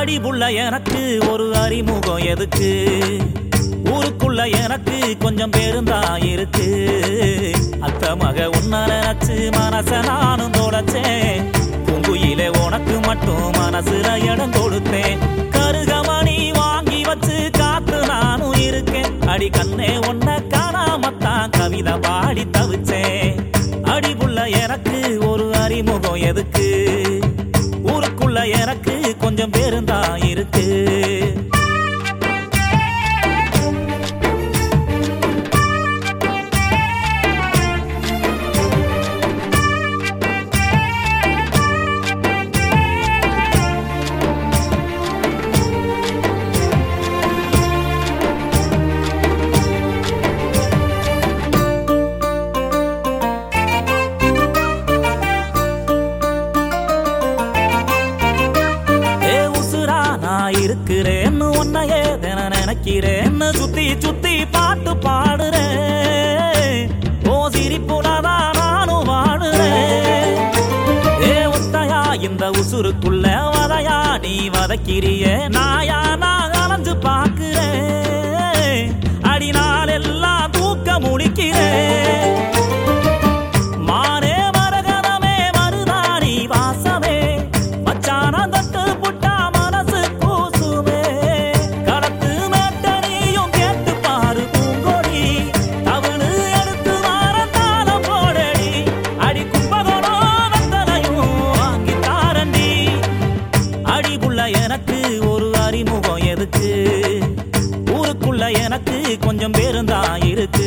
அடிபுள்ள எனக்கு ஒரு அறிமுகம் எதுக்கு ஊருக்குள்ள எனக்கு கொஞ்சம் பேருந்தா இருக்கு அத்த மக உன்ன நினைச்சு மனச நானும் தொலைச்சேன் பூங்குயிலே உனக்கு மட்டும் மனசுல இடம் கொடுத்தேன் கருகமணி வாங்கி வச்சு காத்து நானும் இருக்கேன் அடி கண்ணே உன்னை காணாமத்தான் கவிதை பாடி தவிச்சேன் அடிபுள்ள எனக்கு ஒரு அறிமுகம் எதுக்கு ஊருக்குள்ள எனக்கு கொஞ்சம் பேருந்தா இருக்கு ஏ உசுரா நான் இருக்கிறேன்னு உன்னையே தின நினைக்கிறேன்னு சுத்தி சுத்தி பாட்டு பாடுறேன் ஓ சிரிப்புலதான் நானும் வாடுறேன் ஏ ஒத்தையா இந்த உசுருக்குள்ள வதையா நீ வதக்கிறிய நாயா நான் அலைஞ்சு பாக்குறேன் அடி நாள் எல்லாம் தூக்க முழிக்கிறேன் மானே மரகதமே மருதாணி வாசமே மச்சான தட்டு புட்டா மனசு கூசுமே கடத்து மேட்டனியும் கேட்டு பாரு பூங்கொடி தவளு எடுத்து வாரத்தால போடடி அடி கும்பகோணம் வந்தனையும் வாங்கி தாரண்டி அடிபுள்ள எனக்கு ஒரு அறிமுகம் எதுக்கு ஊருக்குள்ள எனக்கு கொஞ்சம் பேருந்தா இருக்கு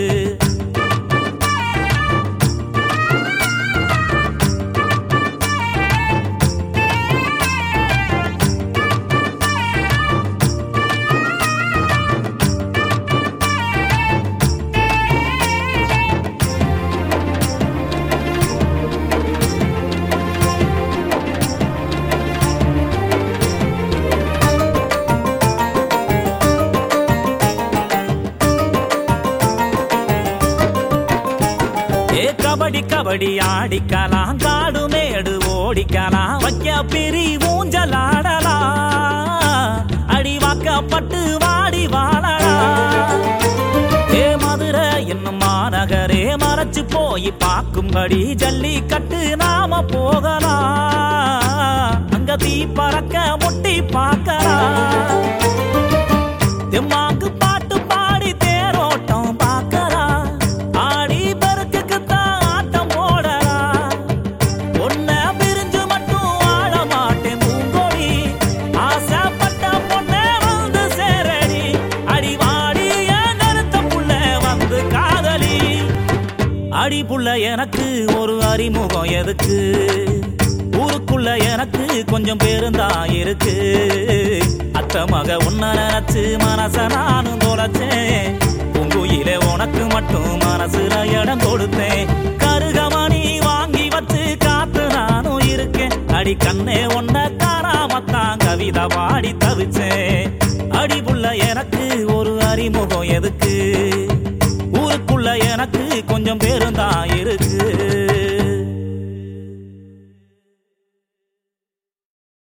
ஏ கபடி கபடி ஆடிக்கலாம் காடு மேடு ஓடிக்கலாம் வைக்க பிரி ஊஞ்சலாடலாம் அடி வாக்கப்பட்டு வாடி வாழலாம் ஏ மதுரை என்னும் மாநகரே மறைச்சு போய் பார்க்கும்படி ஜல்லிக்கட்டு நாம போகலாம் அங்க தீ பறக்க முட்டி பார்க்கலாம் தெம்மாங்கு பாட்டு பாடி தேரோட்டம் பார்க்கலாம் ஆடி பெருக்குக்கு தான் ஆட்டம் போடலாம் ஒன்ன பிரிஞ்சு மட்டும் வாழ மாட்டேன் பூங்கொடி ஆசைப்பட்ட பொண்ணே வந்து சேரடி அடி வாடி என் கருத்த புள்ள வந்து காதலி அடி புள்ள எனக்கு ஒரு அறிமுகம் எதுக்கு ஊருக்குள்ள எனக்கு கொஞ்சம் பேருந்தா இருக்கு அத்த மக உன்ன நினைச்சு மனச நானும் தொலைச்சேன் பூங்குயிலே உனக்கு மட்டும் மனசுல இடம் கொடுத்தேன் கருகமணி வாங்கி வச்சு காத்து நானும் இருக்கேன் அடி கண்ணே உன்ன காணாமத்தான் கவிதை பாடி தவிச்சேன் அடி புள்ள எனக்கு ஒரு அறிமுகம் எதுக்கு ஊருக்குள்ள எனக்கு கொஞ்சம் பேருந்தா இருக்கு